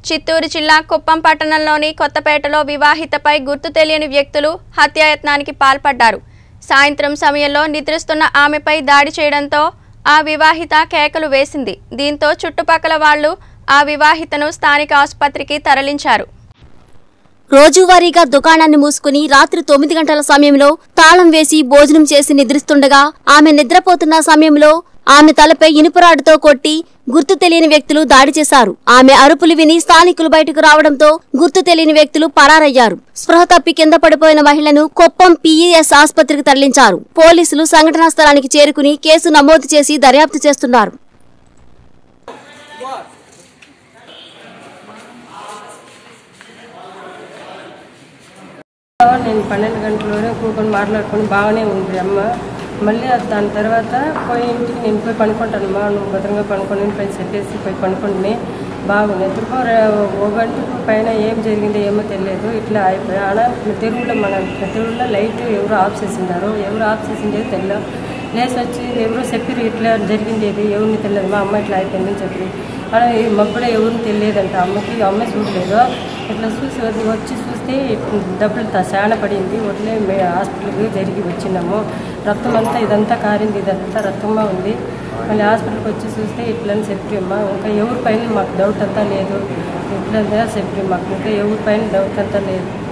చిత్తూరు జిల్లా కుప్పం పట్టణంలోని కొత్తపేటలో వివాహితపై గుర్తు తెలియని వ్యక్తులు హత్యాయత్నానికి పాల్పడ్డారు సాయంత్రం సమయంలో నిద్రిస్తున్న ఆమెపై దాడి చేయడంతో ఆ వివాహిత కేకలు వేసింది దీంతో చుట్టుపక్కల వాళ్ళు ఆ వివాహితను స్థానిక ఆసుపత్రికి తరలించారు రోజువారీగా దుకాణాన్ని మూసుకుని రాత్రి తొమ్మిది గంటల సమయంలో తాళం వేసి భోజనం చేసి నిద్రిస్తుండగా ఆమె నిద్రపోతున్న సమయంలో ఆమె తలపై ఇనుపరాడుతో కొట్టి గుర్తు తెలియని వ్యక్తులు దాడి చేశారు ఆమె అరుపులు విని స్థానికులు బయటకు రావడంతో గుర్తు తెలియని వ్యక్తులు పరారయ్యారు స్పృహ తప్పి కింద పడిపోయిన మహిళను కొప్పం పీఈఎస్ ఆసుపత్రికి తరలించారు పోలీసులు సంఘటనా స్థలానికి చేరుకుని కేసు నమోదు చేసి దర్యాప్తు చేస్తున్నారు నేను పన్నెండు గంటలలోనే కూకొని మాట్లాడుకొని బాగానే ఉంది అమ్మ మళ్ళీ అది దాని తర్వాత పోయి ఇంటికి నేను పోయి పనుకుంటానమ్మా నువ్వు భద్రంగా పనుకొని పై సెట్టేసి పోయి పనుకుంటుని బాగుంది ఎందుకో రే- ఒక గంటకు పైన ఏం జరిగిందో ఏమో తెలియదు ఇట్లా అయిపోయి ఆడ తెలుగులో మన తెలుగులో లైట్ ఎవరు ఆఫ్ చేసినారు ఎవరు ఆఫ్ చేసిందే తెలియదు లేచి వచ్చి ఎవరో చెప్పారు ఇట్లా జరిగింది ఇది ఎవరిని తెలియదు మా అమ్మ ఇట్లా అయిపోయిందని చెప్పి అలా ఈ మబ్బులో ఎవరిని తెలియదంట అమ్మకి అమ్మ చూడలేదు ఇట్లా చూసి వద్ద- వచ్చి చూస్తే డబ్బులు త- చాలా పడింది వదిలే మే హాస్పిటల్కి జరిగి వచ్చినాము రక్తం అంతా ఇదంతా కారింది ఇదంతా రక్తంగా ఉంది మళ్ళీ హాస్పిటల్కి వచ్చి చూస్తే ఇట్లని చెప్పి అమ్మ ఇంకా ఎవరి పైన మాకు డౌట్ అంతా లేదు ఇట్లా చెప్పి మాకు ఇంకా ఎవరి పైన డౌట్ అంతా లేదు